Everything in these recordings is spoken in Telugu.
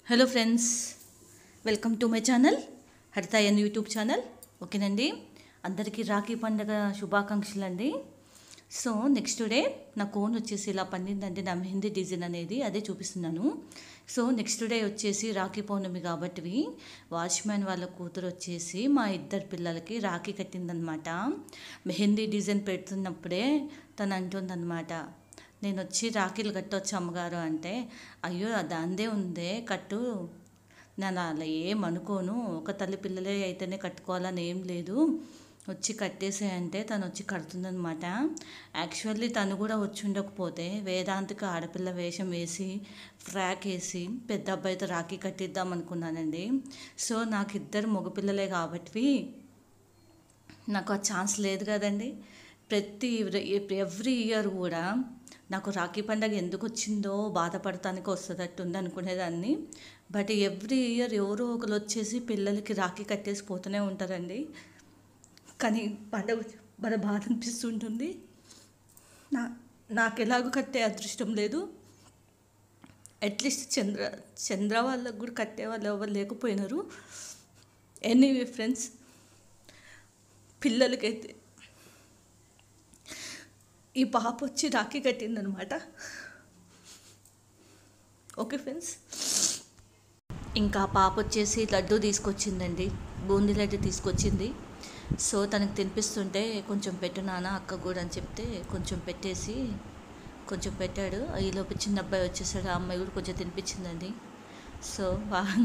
hello friends welcome to my channel హరితాయన్ యూట్యూబ్ ఛానల్ ఓకేనండి అందరికీ రాఖీ పండుగ శుభాకాంక్షలు అండి సో నెక్స్ట్ డే నా కోన్ వచ్చేసి ఇలా పండిందంటే నా మెహందీ డిజైన్ అనేది అదే చూపిస్తున్నాను సో నెక్స్ట్ డే వచ్చేసి రాఖీ పౌర్ణమి కాబట్టి వాచ్మ్యాన్ వాళ్ళ కూతురు వచ్చేసి మా ఇద్దరు పిల్లలకి రాఖీ కట్టిందనమాట మెహందీ డిజైన్ పెడుతున్నప్పుడే తను అంటుందన్నమాట నేను వచ్చి రాఖీలు కట్టొచ్చు అమ్మగారు అంటే అయ్యో దాందే ఉందే కట్టు నేను అలా ఏం అనుకోను ఒక తల్లి పిల్లలే అయితేనే కట్టుకోవాలని ఏం లేదు వచ్చి కట్టేసే అంటే తను వచ్చి కడుతుందనమాట యాక్చువల్లీ తను కూడా వచ్చి ఉండకపోతే వేదాంతకు ఆడపిల్ల వేషం వేసి ఫ్రాక్ వేసి పెద్ద అబ్బాయితో రాఖీ కట్టిద్దాం అనుకున్నానండి సో నాకు ఇద్దరు మగపిల్లలే కాబట్టి నాకు ఆ ఛాన్స్ లేదు కదండి ప్రతి ఎవ్రీ ఇయర్ కూడా నాకు రాఖీ పండగ ఎందుకు వచ్చిందో బాధపడటానికి వస్తుందట్టు ఉంది అనుకునేదాన్ని బట్ ఎవ్రీ ఇయర్ ఎవరో ఒకరు వచ్చేసి పిల్లలకి రాఖీ కట్టేసి పోతూనే ఉంటారండి కానీ పండగ మన బాధ అనిపిస్తుంటుంది నా నాకు ఎలాగో కట్టే అదృష్టం లేదు అట్లీస్ట్ చంద్ర చంద్ర వాళ్ళకు కూడా కట్టే వాళ్ళు ఎవరు లేకపోయినారు ఎనీవే ఫ్రెండ్స్ పిల్లలకైతే ఈ పాప వచ్చి రాఖీ కట్టిందనమాట ఓకే ఫ్రెండ్స్ ఇంకా పాప వచ్చేసి లడ్డు తీసుకొచ్చిందండి బూందీ లడ్డు తీసుకొచ్చింది సో తనకు తినిపిస్తుంటే కొంచెం పెట్టు నాన్న అక్క కూడా అని చెప్తే కొంచెం పెట్టేసి కొంచెం పెట్టాడు ఈలోపు చిన్న అబ్బాయి వచ్చేసాడు ఆ అమ్మాయి కూడా కొంచెం తినిపించిందండి సో బాగా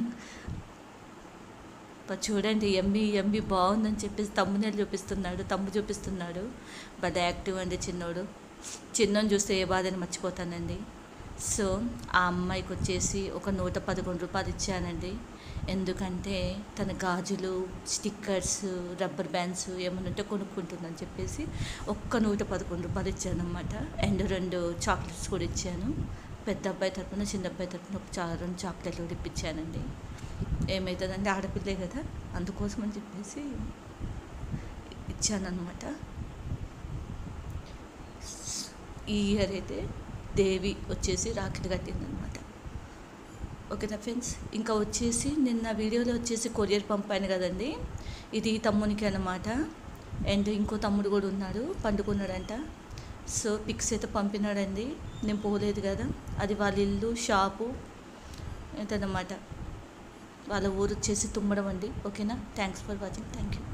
చూడండి ఎంబీ ఎంబీ బాగుందని చెప్పేసి తమ్మునేలు చూపిస్తున్నాడు తమ్ము చూపిస్తున్నాడు బట్ యాక్టివ్ అండి చిన్నోడు చిన్నోని చూస్తే ఏ బాధని మర్చిపోతానండి సో ఆ అమ్మాయికి వచ్చేసి ఒక నూట పదకొండు రూపాయలు ఇచ్చానండి ఎందుకంటే తన గాజులు స్టిక్కర్స్ రబ్బర్ బ్యాండ్స్ ఏమైనా ఉంటే కొనుక్కుంటుందని చెప్పేసి ఒక్క నూట పదకొండు రూపాయలు ఇచ్చానమాట అండ్ రెండు చాక్లెట్స్ కూడా ఇచ్చాను పెద్ద అబ్బాయి తరపున చిన్న అబ్బాయి తరపున ఒక చా రెండు చాక్లెట్లు కూడా ఇప్పించానండి ఏమవుతుందంటే ఆడపిల్లే కదా అందుకోసం అని చెప్పేసి ఇచ్చానమాట ఈ ఇయర్ అయితే దేవి వచ్చేసి రాఖీలు కట్టిందనమాట ఓకేనా ఫ్రెండ్స్ ఇంకా వచ్చేసి నిన్న వీడియోలో వచ్చేసి కొరియర్ పంపాను కదండి ఇది తమ్మునికి అనమాట అండ్ ఇంకో తమ్ముడు కూడా ఉన్నాడు పండుకున్నాడంట సో పిక్స్ అయితే పంపినాడండి నేను పోలేదు కదా అది వాళ్ళ ఇల్లు షాపు ఏంటన్నమాట వాళ్ళ ఊరు వచ్చేసి తుమ్మడం అండి ఓకేనా thanks for watching thank you